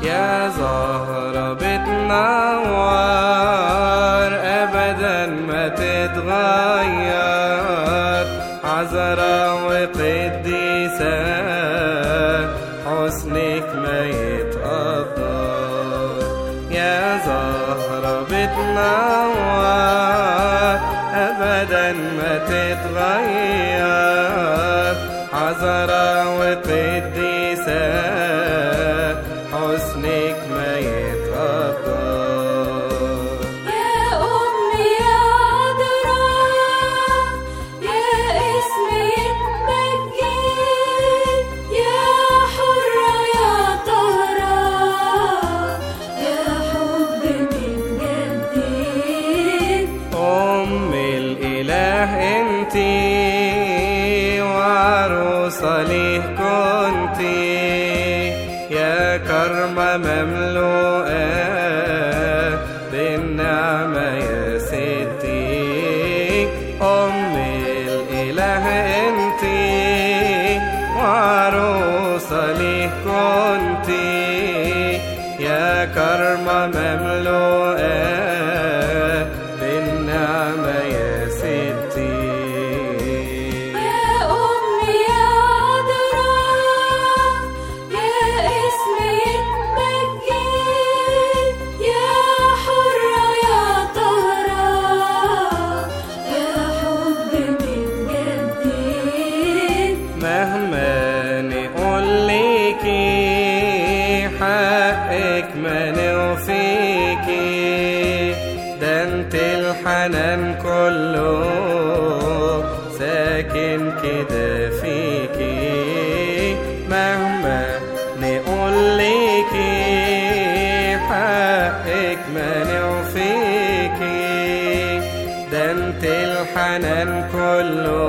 يا زهرة بتنور أبدا ما تتغير عذرا وقديسة حسنك ما يتقدر يا زهرة بتنور أبدا ما تتغير عذرا وقديسة حسنك ما يتقدر يا أمي يا عذراء يا اسم يتمجد يا حرة يا طهرة يا حب متجدد أم الإله أنتي وعروسة ليه كنتي يا كرمة مملوءة بالنعمة يا ستي أم الإله أنتي وعروسة ليه كنتي يا كرمة مملوءة بالنعمة يا ستي يا أمي يا عذراء يا اسم يتمجد يا حرة يا طهرة يا حب متجدد مهما نقول ليكي حقك ما نوفيكي ده انت الحنان كله ساكن كده فيكي مهما نقول ليكي حقك ما نوفيكي ده انت الحنان كله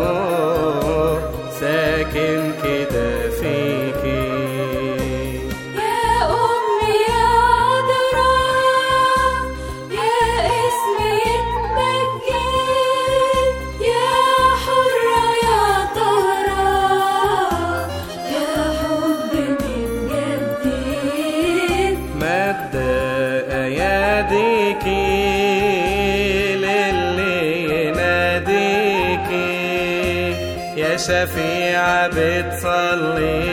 ساكن كده فيكي يا أمي يا عذراء يا اسم يتمجد يا حرة يا طهرة يا حب متجدد مد اياديكي للي يناديكي يا شفيعة بتصلي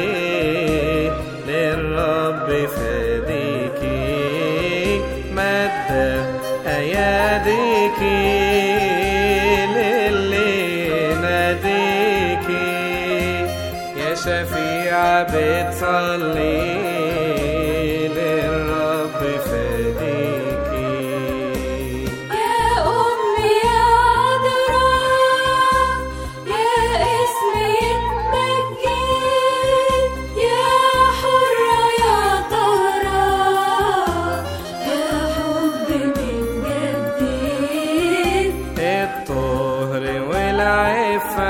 للرب فديكي مد اياديكي للي يناديكي يا شفيعة بتصلي للرب فديكي يا أمي يا عذراء يا اسم يتمجد يا حرة يا طهرة يا حب متجدد الطهر والعفة